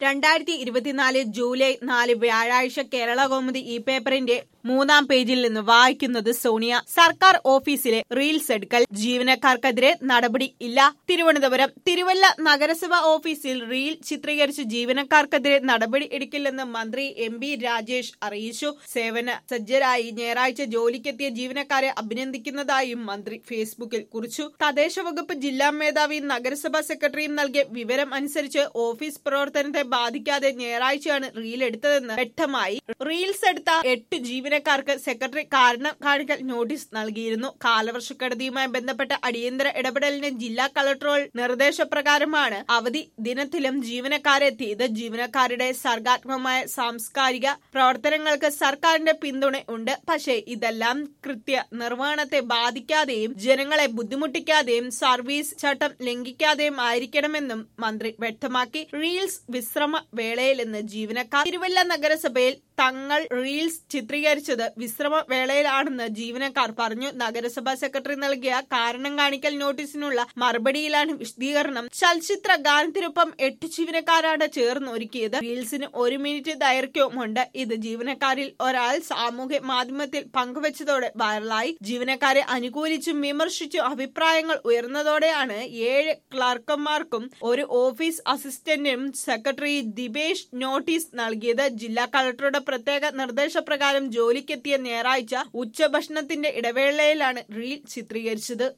രണ്ടായിരത്തി ഇരുപത്തിനാല് ജൂലൈ നാല് വ്യാഴാഴ്ച കേരള കൗമുദി ഈ പേപ്പറിന്റെ മൂന്നാം പേജിൽ നിന്ന് വായിക്കുന്നത് സോണിയ സർക്കാർ ഓഫീസിലെ റീൽസ് എടുക്കൽ ജീവനക്കാർക്കെതിരെ നടപടി ഇല്ല തിരുവനന്തപുരം തിരുവല്ല നഗരസഭ ഓഫീസിൽ റീൽ ചിത്രീകരിച്ച് ജീവനക്കാർക്കെതിരെ നടപടി എടുക്കില്ലെന്ന് മന്ത്രി എം ബി രാജേഷ് അറിയിച്ചു സേവന സജ്ജരായി ഞായറാഴ്ച ജോലിക്കെത്തിയ ജീവനക്കാരെ അഭിനന്ദിക്കുന്നതായും മന്ത്രി ഫേസ്ബുക്കിൽ കുറിച്ചു തദ്ദേശ വകുപ്പ് ജില്ലാ മേധാവിയും നഗരസഭാ സെക്രട്ടറിയും നൽകിയ വിവരം അനുസരിച്ച് ഓഫീസ് പ്രവർത്തനത്തെ ബാധിക്കാതെ ഞായറാഴ്ചയാണ് റീൽ എടുത്തതെന്ന് വ്യക്തമായി റീൽസ് എടുത്ത എട്ട് ജീവനക്കാർക്ക് സെക്രട്ടറി കാരണം കാണിക്കൽ നോട്ടീസ് നൽകിയിരുന്നു കാലവർഷക്കെടുതിയുമായി ബന്ധപ്പെട്ട അടിയന്തര ഇടപെടലിന് ജില്ലാ കളക്ടറോൾ നിർദ്ദേശപ്രകാരമാണ് അവധി ദിനത്തിലും ജീവനക്കാരെത്തിയത് ജീവനക്കാരുടെ സർഗാത്മകമായ സാംസ്കാരിക പ്രവർത്തനങ്ങൾക്ക് സർക്കാരിന്റെ പിന്തുണ ഉണ്ട് പക്ഷേ ഇതെല്ലാം കൃത്യ നിർവഹണത്തെ ബാധിക്കാതെയും ജനങ്ങളെ ബുദ്ധിമുട്ടിക്കാതെയും സർവീസ് ചട്ടം ലംഘിക്കാതെയും ആയിരിക്കണമെന്നും മന്ത്രി വ്യക്തമാക്കി റീൽസ് വിശ്രമ വേളയിലെന്ന് ജീവനക്കാർ തിരുവല്ല നഗരസഭയിൽ തങ്ങൾ റീൽസ് ചിത്രീകരിച്ചത് വിശ്രമ വേളയിലാണെന്ന് ജീവനക്കാർ പറഞ്ഞു നഗരസഭാ സെക്രട്ടറി നൽകിയ കാരണം കാണിക്കൽ നോട്ടീസിനുള്ള മറുപടിയിലാണ് വിശദീകരണം ചലച്ചിത്ര ഗാനത്തിനൊപ്പം എട്ട് ജീവനക്കാരാണ് ചേർന്ന് ഒരുക്കിയത് റീൽസിന് ഒരു മിനിറ്റ് ദൈർഘ്യവുമുണ്ട് ഇത് ജീവനക്കാരിൽ ഒരാൾ സാമൂഹ്യ മാധ്യമത്തിൽ പങ്കുവച്ചതോടെ വൈറലായി ജീവനക്കാരെ അനുകൂലിച്ചും വിമർശിച്ചും അഭിപ്രായങ്ങൾ ഉയർന്നതോടെയാണ് ഏഴ് ക്ലർക്കന്മാർക്കും ഒരു ഓഫീസ് അസിസ്റ്റന്റിനും സെക്രട്ടറി ദിബേഷ് നോട്ടീസ് നൽകിയത് ജില്ലാ കളക്ടറുടെ പ്രത്യേക നിർദ്ദേശപ്രകാരം ജോലിക്കെത്തിയ ഞായറാഴ്ച ഉച്ചഭക്ഷണത്തിന്റെ ഇടവേളയിലാണ് റീൽ ചിത്രീകരിച്ചത്